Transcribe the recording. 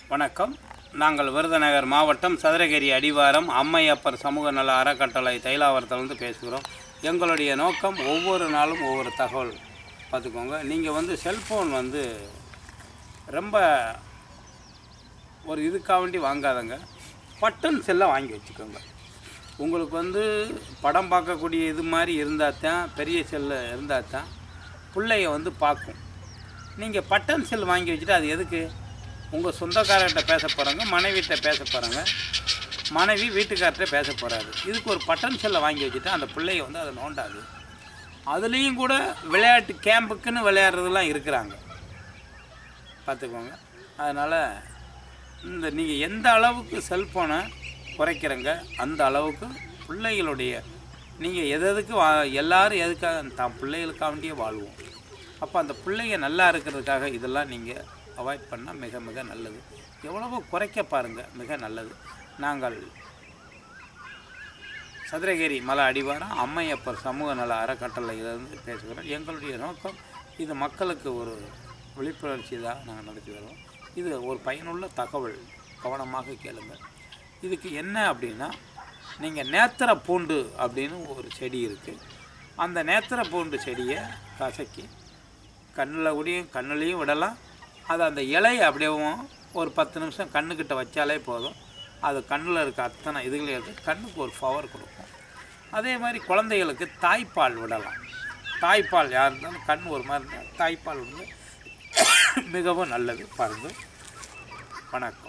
வணக்கம் நாங்கள் விருதுநகர் மாவட்டம் சதுரகிரி அடிவாரம் அம்மையப்பர் சமூக நல அறக்கட்டளை தைலாவரத்திலிருந்து பேசுகிறோம் எங்களுடைய நோக்கம் ஒவ்வொரு நாளும் ஒவ்வொரு தகவல் பார்த்துக்கோங்க நீங்கள் வந்து செல்ஃபோன் வந்து ரொம்ப ஒரு இதுக்காக வேண்டி வாங்காதங்க பட்டன் செல்லை வாங்கி வச்சுக்கோங்க உங்களுக்கு வந்து படம் பார்க்கக்கூடிய இது மாதிரி இருந்தால் தான் பெரிய செல்லு இருந்தால் தான் பிள்ளைய வந்து பார்க்கும் நீங்கள் பட்டன் செல் வாங்கி வச்சுட்டு அது எதுக்கு உங்கள் சொந்தக்காரர்கிட்ட பேச போகிறாங்க மனைவிட்ட பேச போகிறாங்க மனைவி வீட்டுக்கார்ட்ட பேச போகிறாரு இதுக்கு ஒரு பட்டன் செல்லை வாங்கி வச்சுட்டு அந்த பிள்ளைய வந்து அதை நோண்டாது அதுலேயும் கூட விளையாட்டு கேம்புக்குன்னு விளையாடுறதுலாம் இருக்கிறாங்க பார்த்துக்கோங்க அதனால் இந்த நீங்கள் எந்த அளவுக்கு செல்ஃபோனை குறைக்கிறங்க அந்த அளவுக்கு பிள்ளைகளுடைய நீங்கள் எது எதுக்கு வா எல்லாரும் எதுக்காக தான் பிள்ளைகளுக்காக வேண்டியே வாழ்வோம் அப்போ அந்த பிள்ளைங்க நல்லா இருக்கிறதுக்காக இதெல்லாம் நீங்கள் அவாய்ட் பண்ணால் மிக மிக நல்லது எவ்வளவோ குறைக்க பாருங்கள் மிக நல்லது நாங்கள் சதுரகிரி மலை அடிவாரம் அம்மையப்பர் சமூக நல அறக்கட்டளையிலிருந்து பேசுகிறோம் எங்களுடைய நோக்கம் இது மக்களுக்கு ஒரு விழிப்புணர்ச்சி தான் நாங்கள் நடத்தி வருவோம் இது ஒரு பயனுள்ள தகவல் கவனமாக கேளுங்க இதுக்கு என்ன அப்படின்னா நீங்கள் நேத்திர பூண்டு அப்படின்னு ஒரு செடி இருக்குது அந்த நேத்திர பூண்டு செடியை கசக்கி கண்ணில் கூடயும் கண்ணுலேயும் விடலாம் அது அந்த இலையை அப்படியேவும் ஒரு பத்து நிமிஷம் கண்ணுக்கிட்ட வச்சாலே போதும் அது கண்ணில் இருக்க அத்தனை இதுகளையும் எடுத்து கண்ணுக்கு ஒரு பவர் கொடுக்கும் அதே மாதிரி குழந்தைகளுக்கு தாய்ப்பால் விடலாம் தாய்ப்பால் யார் இருந்தாலும் கண் ஒரு மாதிரி இருந்தால் தாய்ப்பால் விடுங்க மிகவும் நல்லது பாருங்கள் வணக்கம்